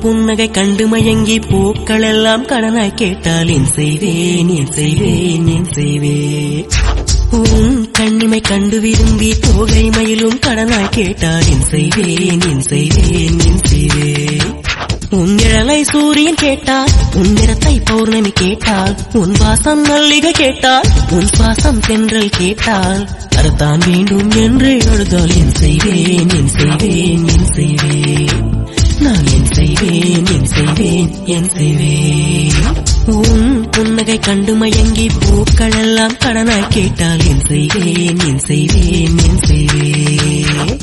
புன்னகை கண்டு மயங்கி பூக்கள் எல்லாம் கடனாய் கேட்டால் என் செய்வேன் என் செய்வேன் என் செய்வேன் உன் கண்ணிமை கண்டு விரும்பி தோகை மயிலும் கடனாய் கேட்டால் என் செய்வேன் என் செய்வேன் என் செய்வேன் உன் நிழலை சூரியன் கேட்டால் உன் நிறத்தை பௌர்ணமி கேட்டால் உன் வாசம் மல்லிகை கேட்டால் உன் சுவாசம் தென்றல் கேட்டால் அதுதான் வேண்டும் என்று எழுதால் என் செய்வேன் என் செய்வேன் என் செய்வேன் நான் என் செய்வேன் என் செய்வேன் என் செய்வேன் உன் புன்னகை கண்டு மயங்கி பூக்கள் எல்லாம் கடனாய் கேட்டால் என் செய்வேன் என் செய்வேன் என் செய்வேன்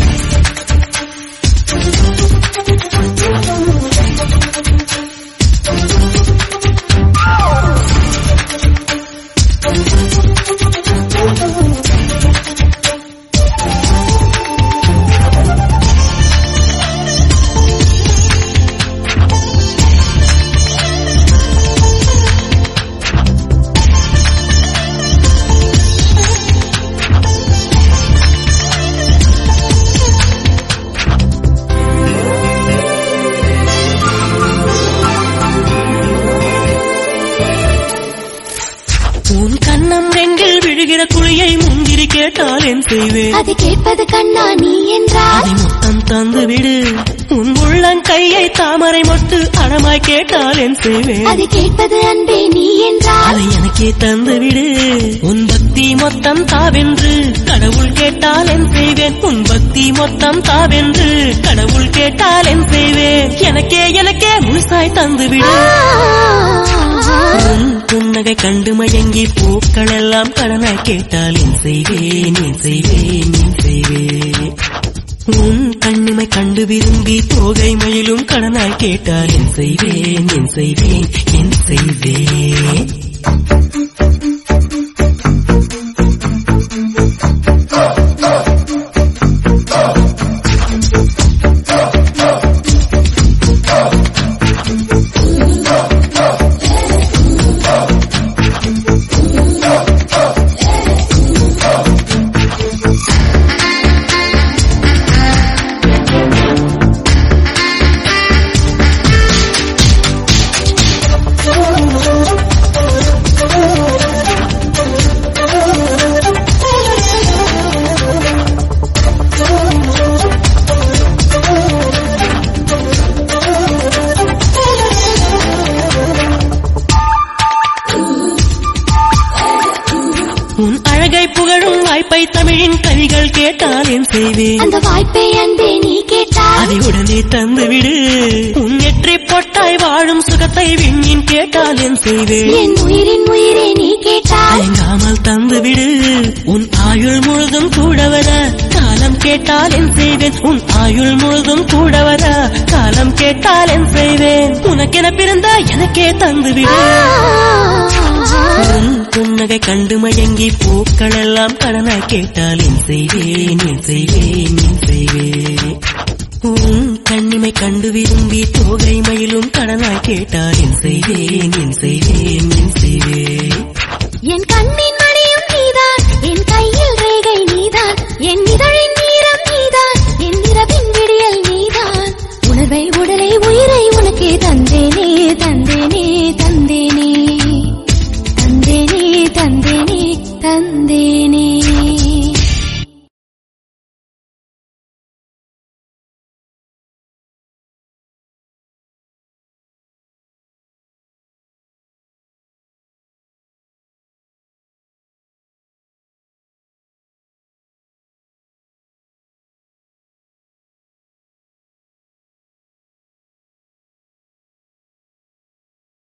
உன் கண்ணம் ரெண்டில் விழுகிற குழியை முந்திரி கேட்டால் என் செய்வேன் அது கேட்பது கண்ணா நீ என்றால் அதை மொத்தம் தந்து விடு உன் உள்ளங்கையை தாமரை மொட்டு அடமாய் கேட்டால் என் செய்வேன் அது கேட்பது அன்பே நீ என்றால் அதை எனக்கே தந்து விடு உன் பக்தி மொத்தம் தாவென்று கடவுள் கேட்டால் என் செய்வேன் உன் பக்தி மொத்தம் தாவென்று கடவுள் கேட்டால் என் செய்வேன் எனக்கே எனக்கே முழுசாய் தந்து விடு உன் புன்னகை கண்டு மயங்கி பூக்கள் எல்லாம் கடனாய் கேட்டால் என் செய்வேன் என் செய்வேன் என் செய்வேன் உன் கண்ணிமை கண்டு விரும்பி தோகை மயிலும் கடனாய் கேட்டால் என் செய்வேன் என் செய்வேன் என் செய்வேன் உன் அழகை புகழும் வாய்ப்பை தமிழின் கவிகள் கேட்டால் என் செய்வேன் அந்த வாய்ப்பை அன்பே நீ கேட்டால் அதை உடனே தந்து விடு உன் நெற்றி பொட்டாய் வாழும் சுகத்தை விண்ணின் கேட்டால் என் செய்வேன் என் உயிரின் உயிரே நீ கேட்டால் தயங்காமல் தந்து விடு உன் ஆயுள் முழுதும் கூட வர காலம் கேட்டால் என் செய்வேன் உன் ஆயுள் முழுதும் கூட வர காலம் கேட்டால் என் செய்வேன் உனக்கென பிறந்த எனக்கே தந்து விடு உன் புன்னகை கண்டு மயங்கி பூக்கள் எல்லாம் கடனாய் கேட்டால் என் செய்வேன் என் செய்வேன் என் செய்வேன் உன் கண்ணிமை கண்டு விரும்பி தோகை மயிலும் கடனாய் கேட்டால் என் செய்வேன் என் செய்வேன் என் செய்வேன்